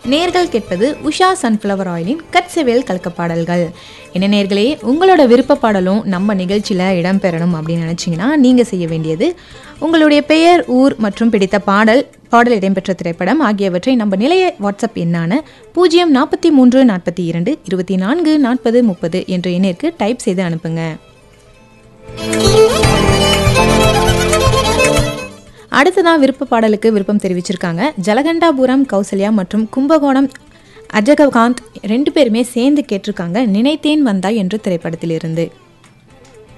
நேர்கள் கேட்பது உஷா சன்ஃப்ளவர் ஆயிலின் கட்செவேல் கலக்க பாடல்கள் என்ன நேர்களே உங்களோட விருப்ப பாடலும் நம்ம நிகழ்ச்சியில் இடம்பெறணும் அப்படின்னு நினச்சிங்கன்னா நீங்கள் செய்ய வேண்டியது உங்களுடைய பெயர் ஊர் மற்றும் பிடித்த பாடல் பாடல் இடம்பெற்ற திரைப்படம் ஆகியவற்றை நம்ம நிலைய வாட்ஸ்அப் எண்ணான பூஜ்ஜியம் நாற்பத்தி மூன்று நாற்பத்தி இரண்டு இருபத்தி நான்கு நாற்பது முப்பது என்ற எண்ணிற்கு டைப் செய்து அனுப்புங்க அடுத்ததான் விருப்ப பாடலுக்கு விருப்பம் தெரிவிச்சிருக்காங்க ஜலகண்டாபுரம் கௌசல்யா மற்றும் கும்பகோணம் அஜககாந்த் ரெண்டு பேருமே சேர்ந்து கேட்டிருக்காங்க நினைத்தேன் வந்தாய் என்ற திரைப்படத்திலிருந்து